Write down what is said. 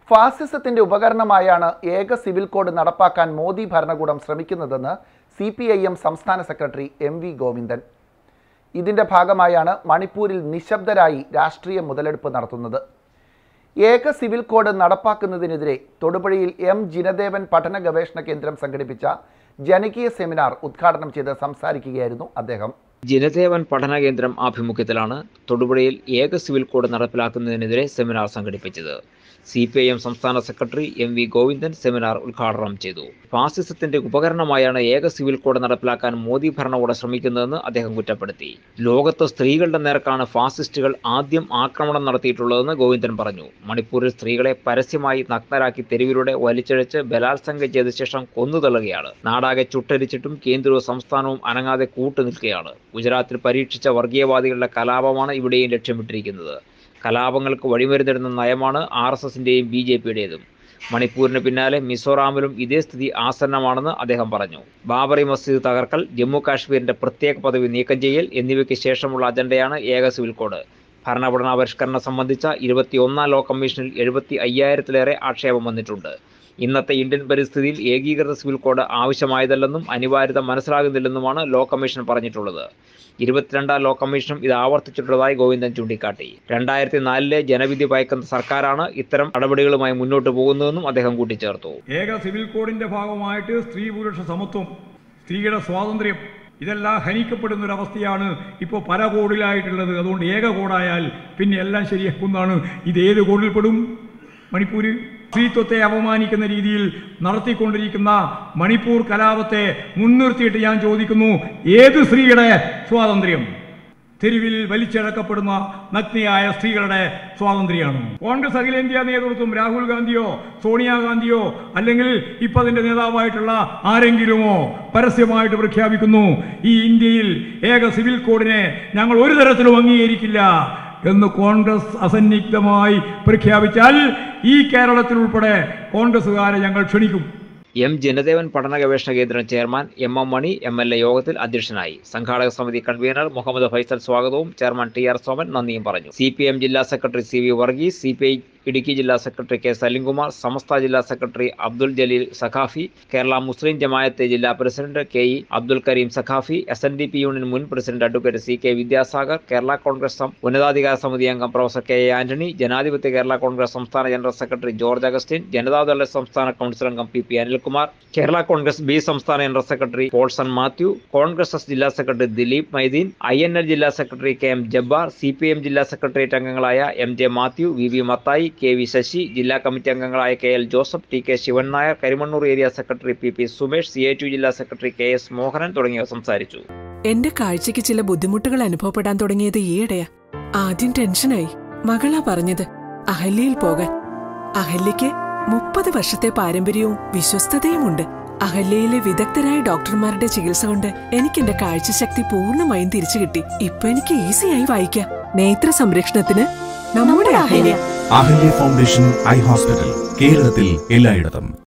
ഫാസിസത്തിന്റെ ഉപകരണമായാണ് ഏക civil code നടപ്പാക്കാൻ മോദി ഭരണകൂടം ശ്രമിക്കുന്നതെന്ന് സി പി ഐ എം സംസ്ഥാന സെക്രട്ടറി എം വി ഗോവിന്ദൻ ഇതിന്റെ ഭാഗമായാണ് മണിപ്പൂരിൽ നിശബ്ദരായി രാഷ്ട്രീയ മുതലെടുപ്പ് നടത്തുന്നത് ഏക സിവിൽ കോഡ് നടപ്പാക്കുന്നതിനെതിരെ തൊടുപുഴയിൽ എം ജിനദേവൻ പഠന ഗവേഷണ കേന്ദ്രം സംഘടിപ്പിച്ച ജനകീയ സെമിനാർ ഉദ്ഘാടനം ചെയ്ത് സംസാരിക്കുകയായിരുന്നു അദ്ദേഹം ജനദേവൻ പഠന കേന്ദ്രം ആഭിമുഖ്യത്തിലാണ് തൊടുപുഴയിൽ ഏക സിവിൽ കോഡ് നടപ്പിലാക്കുന്നതിനെതിരെ സെമിനാർ സംഘടിപ്പിച്ചത് സി പി ഐ എം സംസ്ഥാന secretary M V Govindan seminar ഉദ്ഘാടനം ചെയ്തു ഫാസിസത്തിന്റെ ഉപകരണമായാണ് ഏക സിവിൽ കോഡ് നടപ്പിലാക്കാൻ മോദി ഭരണകൂടം ശ്രമിക്കുന്നതെന്ന് അദ്ദേഹം കുറ്റപ്പെടുത്തി ലോകത്ത് സ്ത്രീകളുടെ നേർക്കാണ് ഫാസിസ്റ്റുകൾ ആദ്യം ആക്രമണം നടത്തിയിട്ടുള്ളതെന്ന് ഗോവിന്ദൻ പറഞ്ഞു മണിപ്പൂരിൽ സ്ത്രീകളെ പരസ്യമായി നഗ്നരാക്കി തെരുവിലൂടെ വലിച്ചിഴച്ച് ബലാത്സംഗം ചെയ്ത ശേഷം കൊന്നുതള്ളുകയാണ് നാടാകെ ചുട്ടരിച്ചിട്ടും കേന്ദ്രവും സംസ്ഥാനവും അനങ്ങാതെ കൂട്ടുനിൽക്കുകയാണ് ഗുജറാത്തിൽ പരീക്ഷിച്ച വർഗീയവാദികളുടെ കലാപമാണ് ഇവിടെയും ലക്ഷ്യമിട്ടിരിക്കുന്നത് കലാപങ്ങൾക്ക് വഴിമരുന്നിടുന്ന നയമാണ് ആർ എസ് എസിന്റെയും ബി ജെ പിയുടേതും മണിപ്പൂരിന് പിന്നാലെ മിസോറാമിലും ഇതേ സ്ഥിതി ആസന്നമാണെന്ന് അദ്ദേഹം പറഞ്ഞു ബാബറി മസ്ജിദ് തകർക്കൽ ജമ്മു കാശ്മീരിന്റെ പ്രത്യേക പദവി നീക്കം ചെയ്യൽ എന്നിവയ്ക്ക് ശേഷമുള്ള അജണ്ടയാണ് ഏക സിവിൽ കോഡ് ഭരണഘടനാപരിഷ്കരണം സംബന്ധിച്ച ഇരുപത്തിയൊന്നാം ലോ കമ്മീഷനിൽ എഴുപത്തി അയ്യായിരത്തിലേറെ ആക്ഷേപം വന്നിട്ടുണ്ട് ഇന്നത്തെ ഇന്ത്യൻ പരിസ്ഥിതിയിൽ ഏകീകൃത സിവിൽ കോഡ് ആവശ്യമായതല്ലെന്നും അനിവാര്യത മനസ്സിലാകുന്നില്ലെന്നുമാണ് ലോ കമ്മീഷൻ പറഞ്ഞിട്ടുള്ളത് ഇരുപത്തിരണ്ടാം ലോ കമ്മീഷനും ഇത് ആവർത്തിച്ചിട്ടുള്ളതായി ഗോവിന്ദൻ ചൂണ്ടിക്കാട്ടി രണ്ടായിരത്തി നാലിലെ ജനവിധി ഭയക്കുന്ന സർക്കാരാണ് ഇത്തരം നടപടികളുമായി മുന്നോട്ട് പോകുന്നതെന്നും അദ്ദേഹം കൂട്ടിച്ചേർത്തു ഏക സിവിൽ കോഡിന്റെ ഭാഗമായിട്ട് സ്ത്രീ പുരുഷ സമത്വം സ്ത്രീയുടെ സ്വാതന്ത്ര്യം ഇതെല്ലാം ഹനിക്കപ്പെടുന്ന ഒരു അവസ്ഥയാണ് ഇപ്പോൾ പല കോഡിലായിട്ടുള്ളത് അതുകൊണ്ട് ഏക കോഡായാൽ പിന്നെ എല്ലാം ശരിയാക്കുന്നതാണ് ഇത് ഏത് കോഡിൽ പെടും മണിപ്പൂര് സ്ത്രീത്വത്തെ അപമാനിക്കുന്ന രീതിയിൽ നടത്തിക്കൊണ്ടിരിക്കുന്ന മണിപ്പൂർ കലാപത്തെ മുൻനിർത്തിയിട്ട് ഞാൻ ചോദിക്കുന്നു ഏത് സ്ത്രീയുടെ സ്വാതന്ത്ര്യം തെരുവിൽ വലിച്ചിഴക്കപ്പെടുന്ന നഗ്നയായ സ്ത്രീകളുടെ സ്വാതന്ത്ര്യമാണ് കോൺഗ്രസ് അഖിലേന്ത്യാ നേതൃത്വം രാഹുൽ ഗാന്ധിയോ സോണിയാഗാന്ധിയോ അല്ലെങ്കിൽ ഇപ്പൊ അതിന്റെ നേതാവായിട്ടുള്ള ആരെങ്കിലുമോ പരസ്യമായിട്ട് പ്രഖ്യാപിക്കുന്നു ഈ ഇന്ത്യയിൽ ഏക സിവിൽ കോഡിനെ ഞങ്ങൾ ഒരു തരത്തിലും അംഗീകരിക്കില്ല എന്ന് കോൺഗ്രസ് അസന്നിഗ്ധമായി പ്രഖ്യാപിച്ചാൽ ഈ കേരളത്തിൽ ഉൾപ്പെടെ കോൺഗ്രസുകാരെ ഞങ്ങൾ ക്ഷണിക്കും എം ജനദേവൻ പഠന ഗവേഷണ കേന്ദ്രം chairman M M Mani M L A യോഗത്തിൽ അധ്യക്ഷനായി സംഘാടക സമിതി കൺവീനർ മുഹമ്മദ് ഫൈസൽ സ്വാഗതവും ചെയർമാൻ ടി ആർ സോമൻ നന്ദിയും പറഞ്ഞു സി പി എം ജില്ലാ secretary C V Varghese C P I Idukki ജില്ലാ സെക്രട്ടറി കെ സലിംകുമാർ സമസ്ത ജില്ലാ സെക്രട്ടറി അബ്ദുൽ ജലീൽ സഖാഫി കേരള മുസ്ലിം ജമായത്തെ ജില്ലാ president K E Abdul Kareem Saqafi S N D P union മുൻ president advocate C K Vidyasagar Kerala Congress സം ഉന്നതാധികാര സമിതി അംഗം പ്രൊഫസർ കെ എ ആന്റണി ജനാധിപത്യ കേരള കോൺഗ്രസ് സംസ്ഥാന ജനറൽ സെക്രട്ടറി ജോർജ് അഗസ്റ്റിൻ ജനതാദള സംസ്ഥാന കൗൺസിൽ അംഗം P P Anilkumar Kerala Congress B സംസ്ഥാന general secretary Paulson Mathew Congress S ജില്ലാ secretary Dileep Maideen I N L ജില്ലാ secretary K M Jabbar C P M ജില്ലാ സെക്രട്ടേറിയറ്റ് അംഗങ്ങളായ M J Mathew V V Mathai K V Sasi ജില്ലാ കമ്മിറ്റി അംഗങ്ങളായ K L Joseph T K Sivan Nair Karimannoor area secretary P P Sumesh C A to ജില്ലാ secretary K S Mohanan തുടങ്ങിയവർ സംസാരിച്ചു എന്റെ കാഴ്ചയ്ക്ക് ചില ബുദ്ധിമുട്ടുകൾ അനുഭവപ്പെടാൻ തുടങ്ങിയത് ഈയിടെയാ ആദ്യം ടെൻഷനായി മകളാ പറഞ്ഞത് അഹല്യയിൽ പോകാൻ അഹല്യയ്ക്ക് മുപ്പത് വർഷത്തെ പാരമ്പര്യവും വിശ്വസ്തതയുമുണ്ട് അഹല്യയിലെ വിദഗ്ധരായ ഡോക്ടർമാരുടെ ചികിത്സ കൊണ്ട് എനിക്ക് എന്റെ കാഴ്ചശക്തി പൂർണ്ണമായും തിരിച്ചു കിട്ടി ഇപ്പൊ എനിക്ക് ഈസിയായി വായിക്കാം നേത്ര സംരക്ഷണത്തിന് നമ്മുടെ Ahalya Ahalya foundation eye hospital കേരളത്തിൽ എല്ലായിടത്തും